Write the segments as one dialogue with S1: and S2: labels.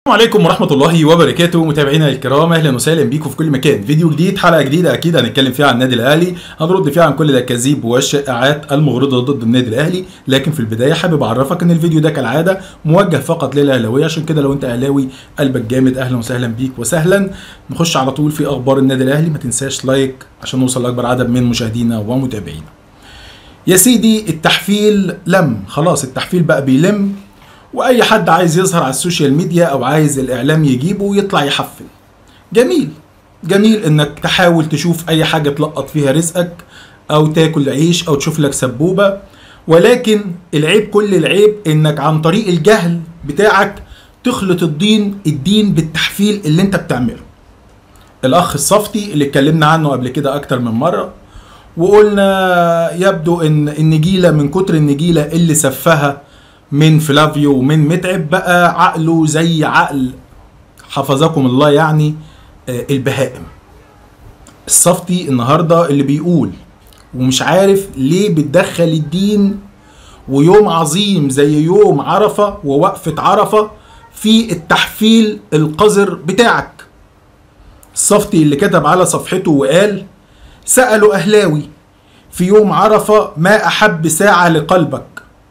S1: السلام عليكم ورحمة الله وبركاته متابعينا الكرام اهلا وسهلا بيكم في كل مكان فيديو جديد حلقة جديدة اكيد هنتكلم فيها عن النادي الاهلي هنرد فيها عن كل الاكاذيب والشائعات المغرضة ضد النادي الاهلي لكن في البداية حابب اعرفك ان الفيديو ده كالعادة موجه فقط للاهلاوية عشان كده لو انت اهلاوي قلبك جامد اهلا وسهلا بيك وسهلا نخش على طول في اخبار النادي الاهلي ما تنساش لايك عشان نوصل لاكبر عدد من مشاهدينا ومتابعينا يا سيدي التحفيل لم خلاص التحفيل بقى بيلم واي حد عايز يظهر على السوشيال ميديا او عايز الاعلام يجيبه ويطلع يحفل جميل جميل انك تحاول تشوف اي حاجه تلقط فيها رزقك او تاكل عيش او تشوف لك سبوبه ولكن العيب كل العيب انك عن طريق الجهل بتاعك تخلط الدين الدين بالتحفيل اللي انت بتعمله الاخ الصفتي اللي اتكلمنا عنه قبل كده اكتر من مره وقلنا يبدو ان النجيله من كتر النجيله اللي سفها من فلافيو ومن متعب بقى عقله زي عقل حفظكم الله يعني آه، البهائم الصفتي النهارده اللي بيقول ومش عارف ليه بتدخل الدين ويوم عظيم زي يوم عرفه ووقفه عرفه في التحفيل القذر بتاعك الصفتي اللي كتب على صفحته وقال سألوا أهلاوي في يوم عرفة ما أحب ساعة لقلبك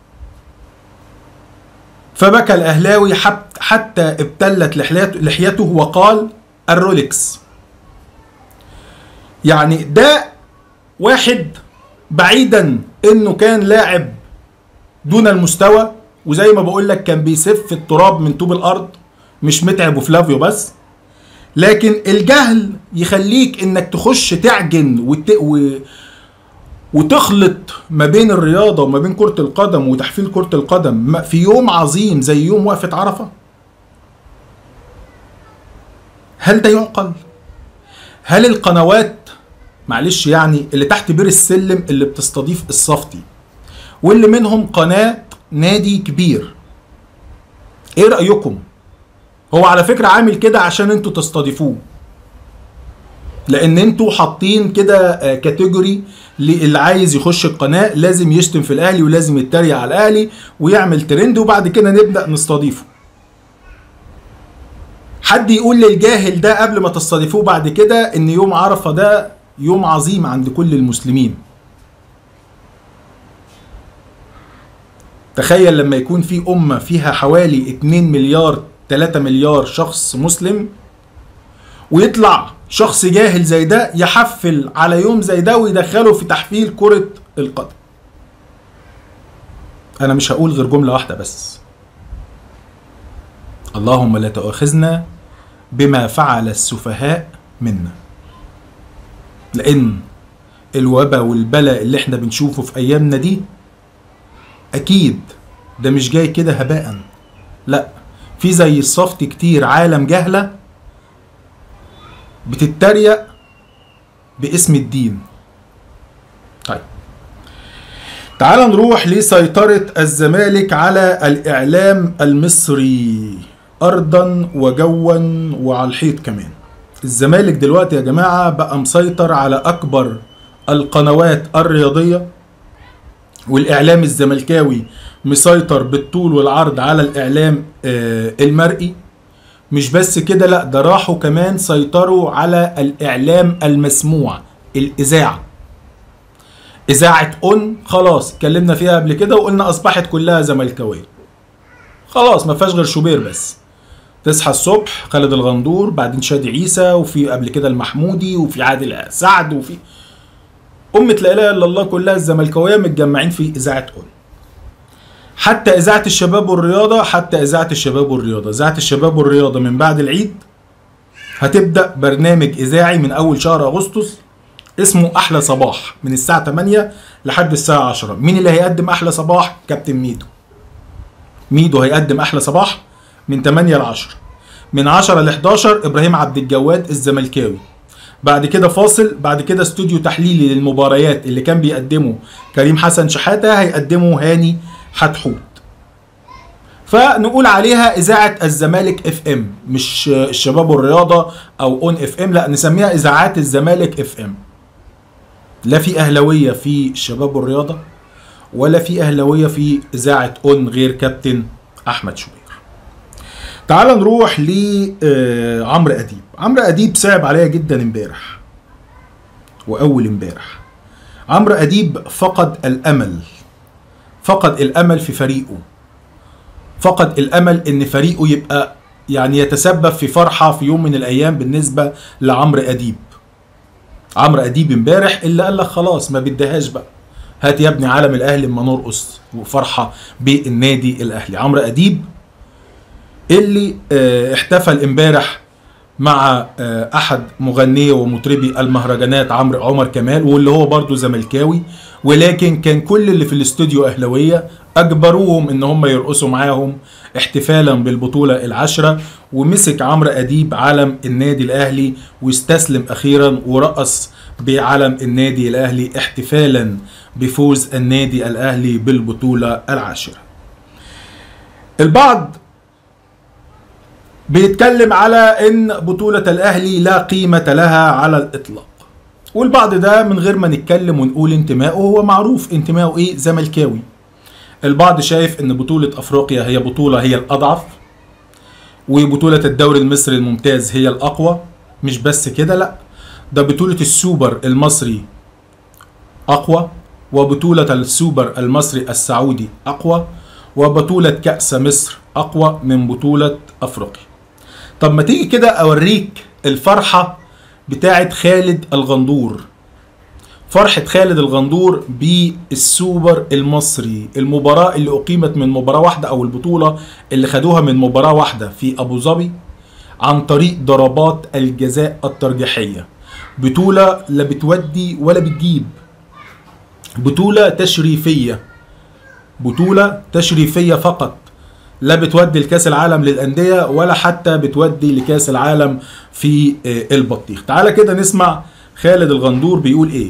S1: فبكى الأهلاوي حت- حتى ابتلت لحيته- لحيته وقال الرولكس يعني ده واحد بعيدا انه كان لاعب دون المستوى وزي ما بقول لك كان بيسف التراب من طوب الارض مش متعب وفلافيو بس لكن الجهل يخليك انك تخش تعجن وت... و... وتخلط ما بين الرياضه وما بين كره القدم وتحفيل كره القدم ما- في يوم عظيم زي يوم وقفه عرفه هل ده يعقل هل القنوات معلش يعني اللي تحت بير السلم اللي بتستضيف الصفتي واللي منهم قناه نادي كبير ايه رايكم هو على فكره عامل كده عشان انتوا تستضيفوه لان انتوا حاطين كده آه، كاتيجوري اللي عايز يخش القناه لازم يشتم في الاهلي ولازم يتريق على الاهلي ويعمل ترند وبعد كده نبدا نستضيفه حد يقول للجاهل ده قبل ما تستضيفوه بعد كده ان يوم عرفه ده يوم عظيم عند كل المسلمين تخيل لما يكون في أمة فيها حوالي 2 مليار 3 مليار شخص مسلم ويطلع شخص جاهل زي ده يحفل على يوم زي ده ويدخله في تحفيل كرة القدم أنا مش هقول غير جملة واحدة بس اللهم لا تؤاخذنا بما فعل السفهاء منا لأن الوبا والبلاء اللي احنا بنشوفه في أيامنا دي اكيد ده مش جاي كده هباء لا في زي الصفت كتير عالم جهلة بتتريق باسم الدين طيب تعال نروح لسيطرة الزمالك على الإعلام المصري أرضا وجوا وعلى الحيط كمان الزمالك دلوقتي يا جماعة بقى مسيطر على أكبر القنوات الرياضية والاعلام الزملكاوي مسيطر بالطول والعرض على الاعلام آه، المرئي مش بس كده لا ده راحوا كمان سيطروا على الاعلام المسموع الاذاعه اذاعه اون خلاص اتكلمنا فيها قبل كده وقلنا اصبحت كلها زملكاويه خلاص ما فيهاش غير شوبير بس تصحى الصبح خالد الغندور بعدين شادي عيسى وفي قبل كده المحمودي وفي عادل سعد وفي أمة لا إله إلا الله كلها الزملكاوية متجمعين في إذاعة أون حتى إذاعة الشباب والرياضة حتى إذاعة الشباب والرياضة إذاعة الشباب والرياضة من بعد العيد هتبدأ برنامج إذاعي من أول شهر أغسطس اسمه أحلى صباح من الساعة 8 لحد الساعة 10 مين اللي هيقدم أحلى صباح؟ كابتن ميدو ميدو هيقدم أحلى صباح من 8 ل 10 من 10 ل 11 إبراهيم عبد الجواد الزملكاوي بعد كده فاصل بعد كده استوديو تحليلي للمباريات اللي كان بيقدمه كريم حسن شحاتة هيقدمه هاني حتحوت فنقول عليها إذاعة الزمالك اف ام مش الشباب والرياضة أو اون اف ام لا نسميها إذاعات الزمالك اف ام لا في أهلوية في الشباب والرياضة ولا في أهلوية في إذاعة اون غير كابتن أحمد شوبير تعال نروح لعمرو اديب عمرو اديب صعب عليا جدا امبارح واول امبارح عمرو اديب فقد الامل فقد الامل في فريقه فقد الامل ان فريقه يبقى يعني يتسبب في فرحه في يوم من الايام بالنسبه لعمرو اديب عمرو اديب امبارح اللي قال لك خلاص ما بديهاش بقى هات يا ابني علم الاهلي اما نرقص وفرحه بالنادي الاهلي عمرو اديب اللي اه احتفل امبارح مع اه احد مغنيه ومطربي المهرجانات عمرو عمر كمال واللي هو برضه زملكاوي ولكن كان كل اللي في الاستوديو اهلاويه اجبروهم ان هم يرقصوا معاهم احتفالا بالبطوله العاشره ومسك عمرو اديب علم النادي الاهلي واستسلم اخيرا ورقص بعلم النادي الاهلي احتفالا بفوز النادي الاهلي بالبطوله العاشره. البعض بيتكلم على ان بطوله الاهلي لا قيمه لها على الاطلاق. والبعض ده من غير ما نتكلم ونقول انتمائه هو معروف انتمائه ايه زملكاوي. البعض شايف ان بطولة افريقيا هي بطولة هي الاضعف وبطولة الدوري المصري الممتاز هي الاقوى مش بس كده لا ده بطولة السوبر المصري اقوى وبطولة السوبر المصري السعودي اقوى وبطولة كأس مصر اقوى من بطولة افريقيا طب ما تيجي كده اوريك الفرحة بتاعت خالد الغندور فرحة خالد الغندور بالسوبر المصري المباراة اللي أقيمت من مباراة واحدة أو البطولة اللي خدوها من مباراة واحدة في أبو ظبي عن طريق ضربات الجزاء الترجيحية بطولة لا بتودي ولا بتجيب بطولة تشريفية بطولة تشريفية فقط لا بتودي لكاس العالم للأندية ولا حتى بتودي لكاس العالم في البطيخ تعالى كده نسمع خالد الغندور بيقول ايه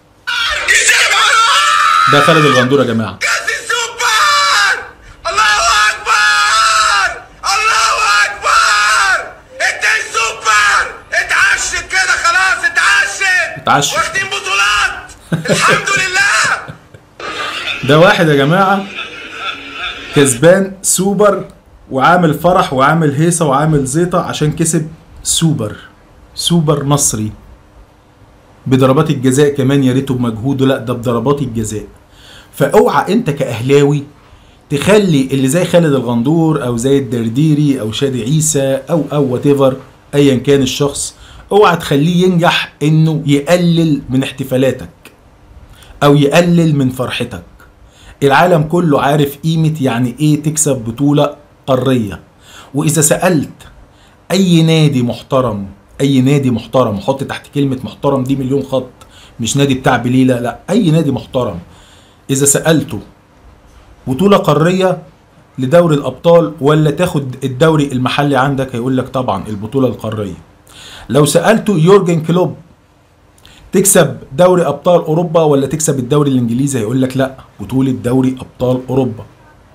S1: ده خالد الغندور يا جماعه
S2: كاس السوبر الله اكبر الله اكبر انت السوبر اتعشت كده خلاص اتعشت
S1: اتعشت.
S2: واخدين بطولات الحمد لله
S1: ده واحد يا جماعه كسبان سوبر وعامل فرح وعامل هيصه وعامل زيطه عشان كسب سوبر سوبر مصري بضربات الجزاء كمان يا ريته بمجهوده لا ده بضربات الجزاء فاوعى انت كاهلاوي تخلي اللي زي خالد الغندور او زي الدرديري او شادي عيسى او او وات ايا كان الشخص اوعى تخليه ينجح انه يقلل من احتفالاتك او يقلل من فرحتك العالم كله عارف قيمة يعني ايه تكسب بطولة قارية واذا سألت اي نادي محترم اي نادي محترم حط تحت كلمة محترم دي مليون خط مش نادي بتاع بليلة لا اي نادي محترم اذا سألته بطولة قارية لدوري الابطال ولا تاخد الدوري المحلي عندك هيقول لك طبعا البطولة القارية لو سألته يورجن كلوب تكسب دوري ابطال اوروبا ولا تكسب الدوري الانجليزي هيقول لك لا بطولة دوري ابطال اوروبا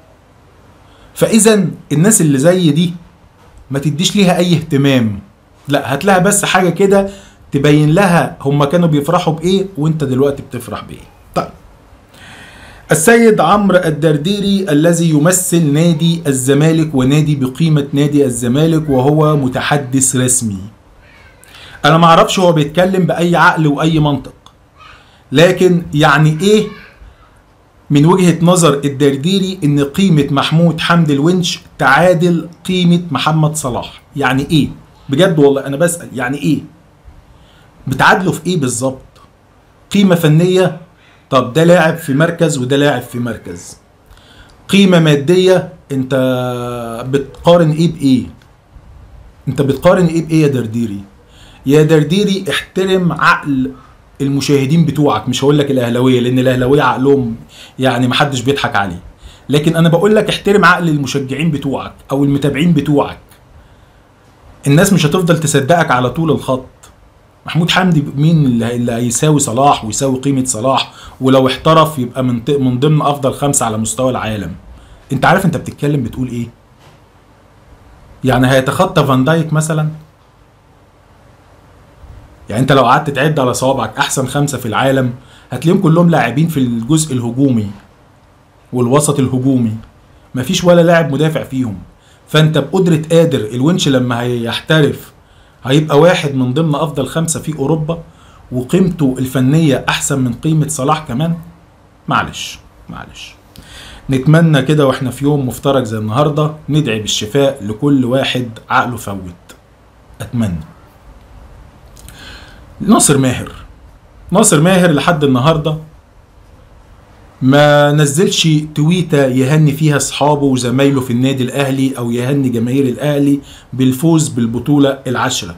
S1: فاذا الناس اللي زي دي ما تديش ليها اي اهتمام لا هات لها بس حاجه كده تبين لها هم كانوا بيفرحوا بايه وانت دلوقتي بتفرح بايه طيب السيد عمرو الدرديري الذي يمثل نادي الزمالك ونادي بقيمه نادي الزمالك وهو متحدث رسمي انا ما اعرفش هو بيتكلم باي عقل واي منطق لكن يعني ايه من وجهة نظر الدرديري ان قيمة محمود حمد الونش تعادل قيمة محمد صلاح يعني ايه بجد والله انا بسأل يعني ايه بتعادلوا في ايه بالظبط قيمة فنية طب ده لاعب في مركز وده لاعب في مركز قيمة مادية انت بتقارن ايه بايه انت بتقارن ايه بايه يا درديري يا درديري احترم عقل المشاهدين بتوعك مش هقول لك الاهلاويه لان الاهلاويه عقلهم يعني محدش بيضحك عليه لكن انا بقول لك احترم عقل المشجعين بتوعك او المتابعين بتوعك الناس مش هتفضل تصدقك على طول الخط محمود حمدي مين اللي اللي هيساوي صلاح ويساوي قيمه صلاح ولو احترف يبقى من ط- من ضمن افضل خمسه على مستوى العالم انت عارف انت بتتكلم بتقول ايه يعني هيتخطى فان دايك مثلا يعني انت لو قعدت تعد على صوابعك احسن خمسه في العالم هتلاقيهم كلهم لاعبين في الجزء الهجومي والوسط الهجومي مفيش ولا لاعب مدافع فيهم فانت بقدرة قادر الونش لما هيحترف هيبقى واحد من ضمن افضل خمسة في اوروبا وقيمته الفنية احسن من قيمة صلاح كمان معلش معلش نتمنى كده واحنا في يوم مفترج زي النهارده ندعي بالشفاء لكل واحد عقله فوت اتمنى ناصر ماهر ناصر ماهر لحد النهارده ما نزلش تويته يهني فيها اصحابه وزمايله في النادي الاهلي او يهني جماهير الاهلي بالفوز بالبطوله العاشره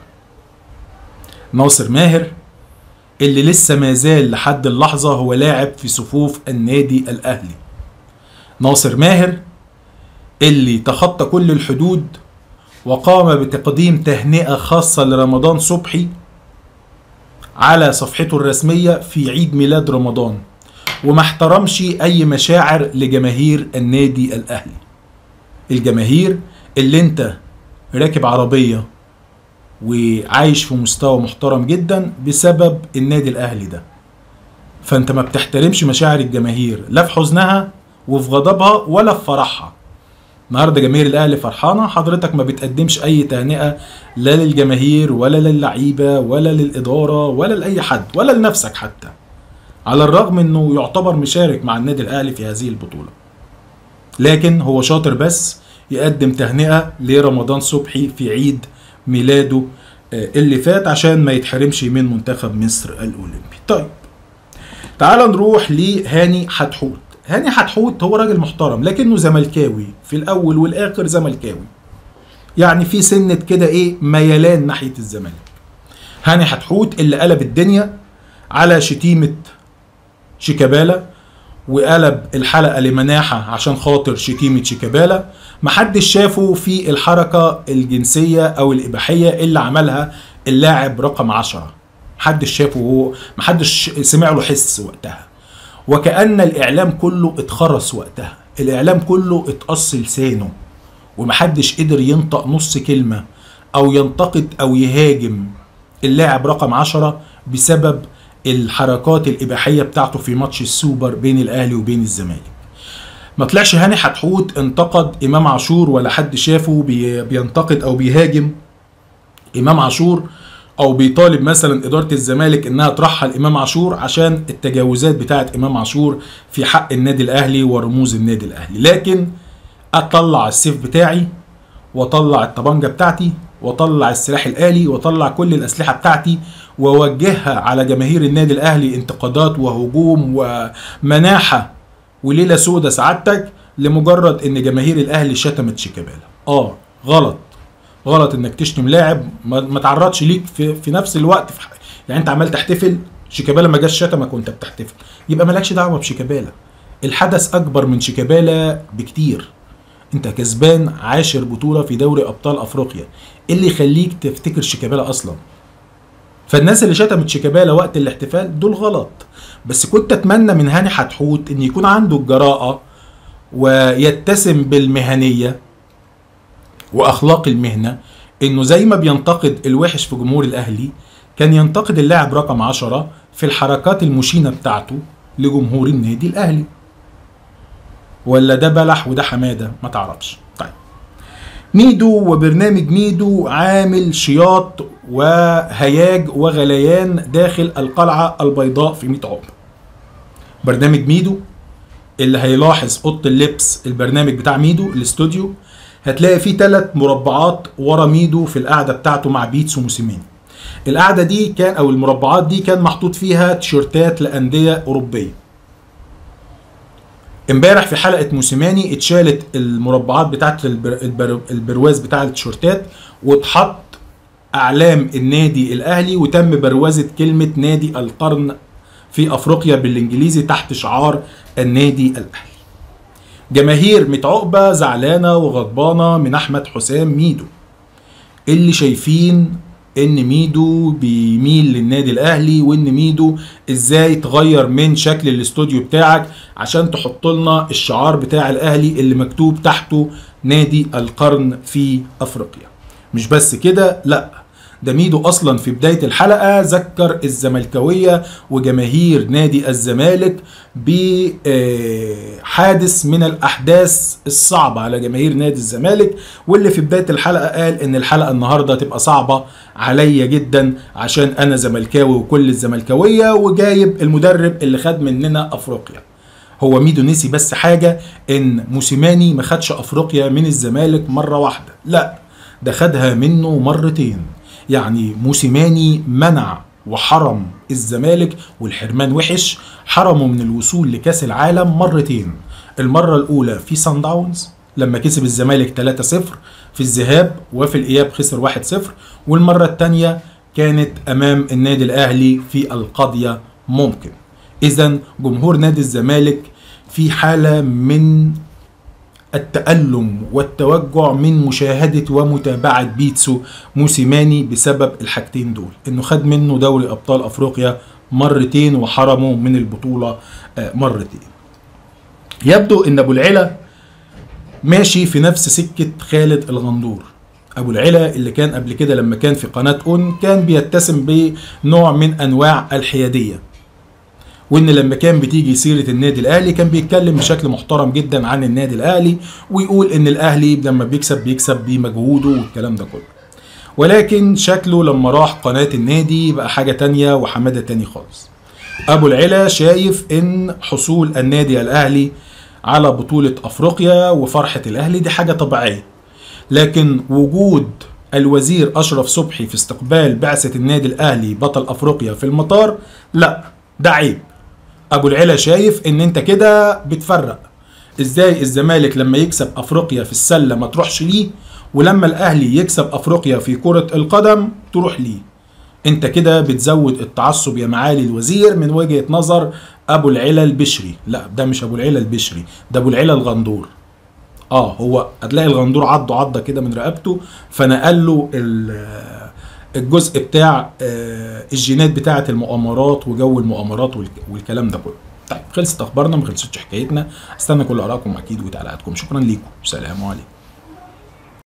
S1: ناصر ماهر اللي لسه ما زال لحد اللحظه هو لاعب في صفوف النادي الاهلي ناصر ماهر اللي تخطى كل الحدود وقام بتقديم تهنئه خاصه لرمضان صبحي على صفحته الرسميه في عيد ميلاد رمضان وما احترمش اي مشاعر لجماهير النادي الاهلي الجماهير اللي انت راكب عربيه وعايش في مستوى محترم جدا بسبب النادي الاهلي ده فانت ما بتحترمش مشاعر الجماهير لا في حزنها وفي غضبها ولا في فرحها النهارده جماهير الاهلي فرحانه حضرتك ما بتقدمش اي تهنئه لا للجماهير ولا للعيبه ولا للاداره ولا لاي حد ولا لنفسك حتى على الرغم انه يعتبر مشارك مع النادي الاهلي في هذه البطوله لكن هو شاطر بس يقدم تهنئه لرمضان صبحي في عيد ميلاده آه، اللي فات عشان ما يتحرمش من منتخب مصر الاولمبي طيب تعال نروح لهاني حتحوت هاني حتحوت هو راجل محترم لكنه زملكاوي في الاول والاخر زملكاوي يعني في سنه كده ايه ميلان ناحيه الزمالك هاني حتحوت اللي قلب الدنيا على شتيمه شيكابالا وقلب الحلقه لمناحه عشان خاطر شتيمه شيكابالا محدش شافه في الحركه الجنسيه او الاباحيه اللي عملها اللاعب رقم عشرة محدش شافه هو محدش سمع له حس وقتها وكأن الإعلام كله اتخرس وقتها الإعلام كله اتقص لسانه ومحدش قدر ينطق نص كلمة أو ينتقد أو يهاجم اللاعب رقم عشرة بسبب الحركات الإباحية بتاعته في ماتش السوبر بين الأهلي وبين الزمالك ما طلعش هاني حتحوت انتقد إمام عاشور ولا حد شافه بي- بينتقد أو بيهاجم إمام عاشور او بيطالب مثلا اداره الزمالك انها ترحل امام عاشور عشان التجاوزات بتاعه امام عاشور في حق النادي الاهلي ورموز النادي الاهلي لكن اطلع السيف بتاعي واطلع الطبنجه بتاعتي واطلع السلاح الالي واطلع كل الاسلحه بتاعتي واوجهها على جماهير النادي الاهلي انتقادات وهجوم ومناحه وليله سودة سعادتك لمجرد ان جماهير الاهلي شتمت شيكابالا اه غلط غلط انك تشتم لاعب ما, ما تعرضش ليك في, في نفس الوقت في ح- يعني انت عمال تحتفل شيكابالا ما جاش شتمك وانت بتحتفل يبقى مالكش دعوه بشيكابالا الحدث اكبر من شيكابالا بكتير انت كسبان عاشر بطوله في دوري ابطال افريقيا إيه اللي يخليك تفتكر شيكابالا اصلا فالناس اللي شتمت شيكابالا وقت الاحتفال دول غلط بس كنت اتمنى من هاني حتحوت ان يكون عنده الجراءه ويتسم بالمهنيه واخلاق المهنه انه زي ما بينتقد الوحش في جمهور الاهلي كان ينتقد اللاعب رقم عشرة في الحركات المشينه بتاعته لجمهور النادي الاهلي ولا ده بلح وده حماده ما تعرفش طيب ميدو وبرنامج ميدو عامل شياط وهياج وغليان داخل القلعه البيضاء في 100 عقبه برنامج ميدو اللي هيلاحظ اوضه اللبس البرنامج بتاع ميدو الاستوديو هتلاقي فيه ثلاث مربعات ورا ميدو في القعده بتاعته مع بيتس وموسيماني القعده دي كان او المربعات دي كان محطوط فيها تيشيرتات لانديه اوروبيه امبارح في حلقه موسيماني اتشالت المربعات بتاعت البر... البر... البرواز بتاع التيشيرتات واتحط اعلام النادي الاهلي وتم بروازه كلمه نادي القرن في افريقيا بالانجليزي تحت شعار النادي الاهلي جماهير متعقبة زعلانة وغضبانة من أحمد حسام ميدو اللي شايفين إن ميدو بيميل للنادي الأهلي وإن ميدو إزاي تغير من شكل الاستوديو بتاعك عشان تحط لنا الشعار بتاع الأهلي اللي مكتوب تحته نادي القرن في أفريقيا مش بس كده لأ ده ميدو اصلا في بدايه الحلقه ذكر الزملكاويه وجماهير نادي الزمالك بحادث من الاحداث الصعبه على جماهير نادي الزمالك واللي في بدايه الحلقه قال ان الحلقه النهارده تبقى صعبه عليا جدا عشان انا زملكاوي وكل الزملكاويه وجايب المدرب اللي خد مننا افريقيا هو ميدو نسي بس حاجه ان موسيماني ما خدش افريقيا من الزمالك مره واحده لا ده خدها منه مرتين يعني موسيماني منع وحرم الزمالك والحرمان وحش حرمه من الوصول لكاس العالم مرتين المره الاولى في سان داونز لما كسب الزمالك 3-0 في الذهاب وفي الاياب خسر 1-0 والمره الثانيه كانت امام النادي الاهلي في القضيه ممكن اذا جمهور نادي الزمالك في حاله من التألم والتوجع من مشاهدة ومتابعة بيتسو موسيماني بسبب الحاجتين دول انه خد منه دوري ابطال افريقيا مرتين وحرمه من البطولة آه، مرتين يبدو ان ابو العلا ماشي في نفس سكة خالد الغندور ابو العلا اللي كان قبل كده لما كان في قناة اون كان بيتسم بنوع من انواع الحيادية وان لما كان بتيجي سيره النادي الاهلي كان بيتكلم بشكل محترم جدا عن النادي الاهلي ويقول ان الاهلي لما بيكسب بيكسب بمجهوده والكلام ده كله ولكن شكله لما راح قناه النادي بقى حاجه تانية وحماده تاني خالص ابو العلا شايف ان حصول النادي الاهلي على بطوله افريقيا وفرحه الاهلي دي حاجه طبيعيه لكن وجود الوزير اشرف صبحي في استقبال بعثه النادي الاهلي بطل افريقيا في المطار لا ده عيب ابو العلا شايف ان انت كده بتفرق ازاي الزمالك لما يكسب افريقيا في السله ما تروحش ليه ولما الاهلي يكسب افريقيا في كره القدم تروح ليه انت كده بتزود التعصب يا معالي الوزير من وجهه نظر ابو العلا البشري لا ده مش ابو العلا البشري ده ابو العلا الغندور اه هو هتلاقي الغندور عضه عضه كده من رقبته فنقل له ال- الجزء بتاع آه، الجينات بتاعه المؤامرات وجو المؤامرات والك- والكلام ده كله طيب خلصت اخبارنا ما خلصتش حكايتنا استنى كل ارائكم اكيد وتعليقاتكم شكرا ليكم سلام عليكم